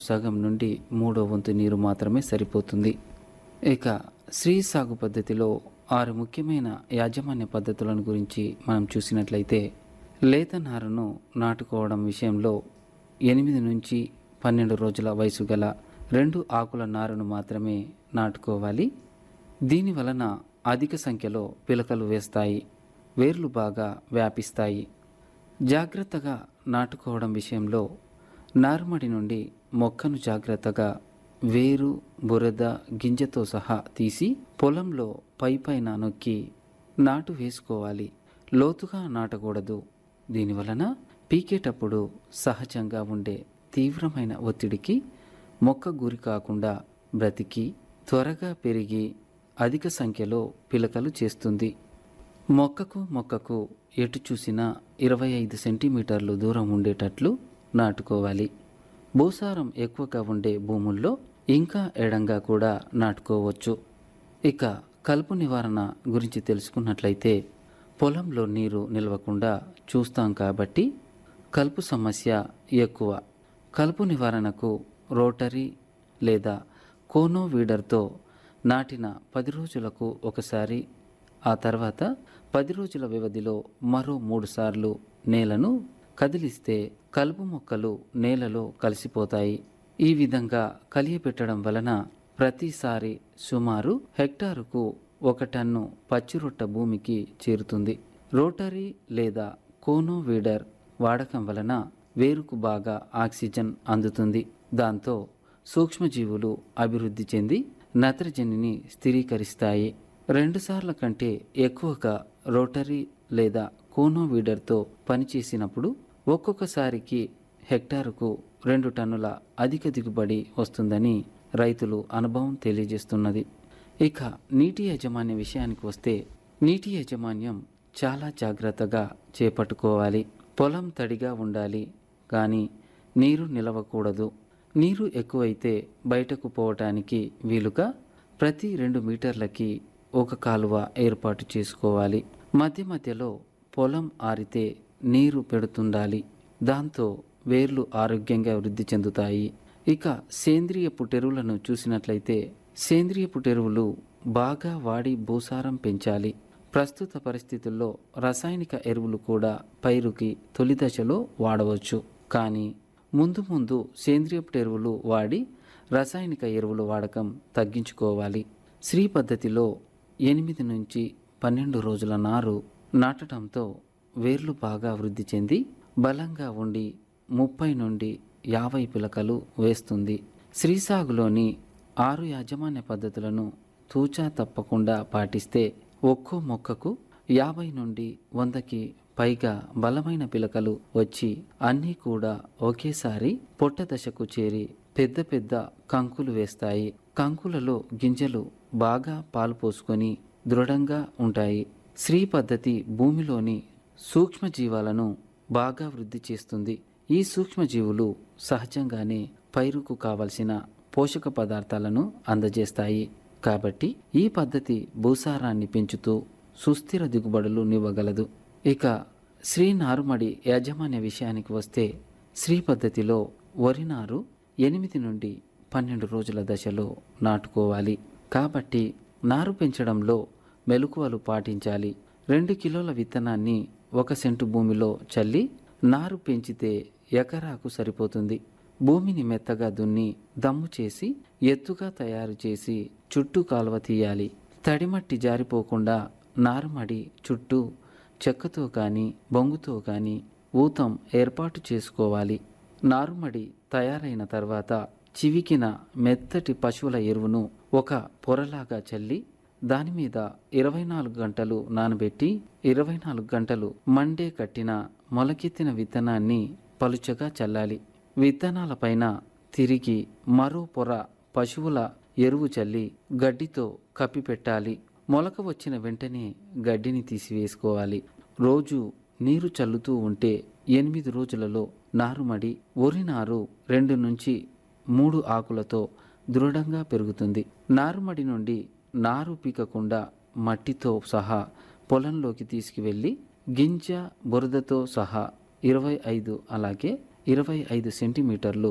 సగం నుండి మూడో వంతు నీరు మాత్రమే సరిపోతుంది ఇక శ్రీ సాగు పద్ధతిలో ఆరు ముఖ్యమైన యాజమాన్య పద్ధతులను గురించి మనం చూసినట్లయితే లేత నారును నాటుకోవడం విషయంలో ఎనిమిది నుంచి పన్నెండు రోజుల వయసు గల రెండు ఆకుల నారును మాత్రమే నాటుకోవాలి దీని వలన అధిక సంఖ్యలో పిలకలు వేస్తాయి వేర్లు బాగా వ్యాపిస్తాయి జాగ్రత్తగా నాటుకోవడం విషయంలో నారుమడి నుండి మొక్కను జాగ్రత్తగా వేరు బురద గింజతో సహా తీసి పొలంలో పైపైన నొక్కి నాటు వేసుకోవాలి లోతుగా నాటకూడదు దీనివలన పీకేటప్పుడు సహజంగా ఉండే తీవ్రమైన ఒత్తిడికి మొక్క గురి కాకుండా బ్రతికి త్వరగా పెరిగి అధిక సంఖ్యలో పిలకలు చేస్తుంది మొక్కకు మొక్కకు ఎటు చూసినా ఇరవై ఐదు సెంటీమీటర్లు దూరం ఉండేటట్లు నాటుకోవాలి భూసారం ఎక్కువగా ఉండే భూముల్లో ఇంకా ఎడంగా కూడా నాటుకోవచ్చు ఇక కలుపు నివారణ గురించి తెలుసుకున్నట్లయితే పొలంలో నీరు నిలవకుండా చూస్తాం కాబట్టి కలుపు సమస్య ఎక్కువ కలుపు నివారణకు రోటరీ లేదా కోనో వీడర్తో నాటిన పది రోజులకు ఒకసారి ఆ తర్వాత పది రోజుల వ్యవధిలో మరో మూడు సార్లు నేలను కదిలిస్తే కలుపు మొక్కలు నేలలో కలిసిపోతాయి ఈ విధంగా కలియపెట్టడం వలన ప్రతిసారి సుమారు హెక్టారుకు ఒక టన్ను పచ్చిరొట్ట భూమికి చేరుతుంది రోటరీ లేదా కోనో వీడర్ వాడకం వలన వేరుకు బాగా ఆక్సిజన్ అందుతుంది దాంతో సూక్ష్మజీవులు అభివృద్ధి చెంది నత్రజనిని స్థిరీకరిస్తాయి రెండుసార్ల కంటే ఎక్కువగా రోటరీ లేదా కోనో వీడర్తో పనిచేసినప్పుడు ఒక్కొక్కసారికి హెక్టారుకు రెండు టన్నుల అధిక దిగుబడి వస్తుందని రైతులు అనుభవం తెలియజేస్తున్నది ఇక నీటి యాజమాన్య విషయానికి వస్తే నీటి యాజమాన్యం చాలా జాగ్రత్తగా చేపట్టుకోవాలి పొలం తడిగా ఉండాలి కానీ నీరు నిలవకూడదు నీరు ఎక్కువైతే బయటకు పోవటానికి వీలుగా ప్రతి రెండు మీటర్లకి ఒక కాలువ ఏర్పాటు చేసుకోవాలి మధ్య మధ్యలో పొలం ఆరితే నీరు పెడుతుండాలి దాంతో వేర్లు ఆరోగ్యంగా వృద్ధి చెందుతాయి ఇక సేంద్రియ పుటెరువులను చూసినట్లయితే సేంద్రియ పుటెరువులు బాగా వాడి భూసారం పెంచాలి ప్రస్తుత పరిస్థితుల్లో రసాయనిక ఎరువులు కూడా పైరుకి తొలి దశలో వాడవచ్చు కానీ ముందు ముందు సేంద్రియపు ఎరువులు వాడి రసాయనిక ఎరువుల వాడకం తగ్గించుకోవాలి శ్రీ పద్ధతిలో ఎనిమిది నుంచి పన్నెండు రోజుల నారు నాటడంతో వేర్లు బాగా వృద్ధి చెంది బలంగా ఉండి ముప్పై నుండి యాభై పిలకలు వేస్తుంది శ్రీ సాగులోని ఆరు యాజమాన్య పద్ధతులను తూచా తప్పకుండా పాటిస్తే ఒక్కో మొక్కకు యాభై నుండి వందకి పైగా బలమైన పిలకలు వచ్చి అన్నీ కూడా ఒకేసారి పొట్ట దశకు చేరి పెద్ద పెద్ద కంకులు వేస్తాయి కంకులలో గింజలు బాగా పాలు పోసుకొని దృఢంగా ఉంటాయి శ్రీ పద్ధతి భూమిలోని సూక్ష్మజీవాలను బాగా వృద్ధి చేస్తుంది ఈ సూక్ష్మజీవులు సహజంగానే పైరుకు కావలసిన పోషక పదార్థాలను అందజేస్తాయి కాబట్టి ఈ పద్ధతి భూసారాన్ని పెంచుతూ సుస్థిర దిగుబడులు నివ్వగలదు ఇక శ్రీ నారుమడి యాజమాన్య విషయానికి వస్తే శ్రీ పద్ధతిలో వరి నారు ఎనిమిది నుండి పన్నెండు రోజుల దశలో నాటుకోవాలి కాబట్టి నారు పెంచడంలో మెలకువలు పాటించాలి రెండు కిలోల విత్తనాన్ని ఒక సెంటు భూమిలో చల్లి నారు పెంచితే ఎకరాకు సరిపోతుంది భూమిని మెత్తగా దున్ని దమ్ము చేసి ఎత్తుగా తయారు చేసి చుట్టూ కాలువ తీయాలి తడిమట్టి జారిపోకుండా నారుమడి చుట్టూ చెక్కతో కానీ బొంగుతో కానీ ఊతం ఏర్పాటు చేసుకోవాలి నారుమడి తయారైన తర్వాత చివికిన మెత్తటి పశువుల ఎరువును ఒక పొరలాగా చల్లి దాని మీద ఇరవై నాలుగు గంటలు నానబెట్టి ఇరవై నాలుగు గంటలు మండే కట్టిన మొలకెత్తిన విత్తనాన్ని పలుచగా చల్లాలి విత్తనాలపైన తిరిగి మరో పొర పశువుల ఎరువు చల్లి గడ్డితో కప్పిపెట్టాలి మొలక వచ్చిన వెంటనే గడ్డిని తీసివేసుకోవాలి రోజు నీరు చల్లుతూ ఉంటే ఎనిమిది రోజులలో నారుమడి వరి నారు రెండు నుంచి మూడు ఆకులతో దృఢంగా పెరుగుతుంది నారుమడి నుండి నారు పీకకుండా మట్టితో సహా పొలంలోకి తీసుకువెళ్ళి గింజ బురదతో సహా ఇరవై ఐదు అలాగే ఇరవై ఐదు సెంటీమీటర్లు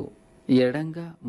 ఎడంగా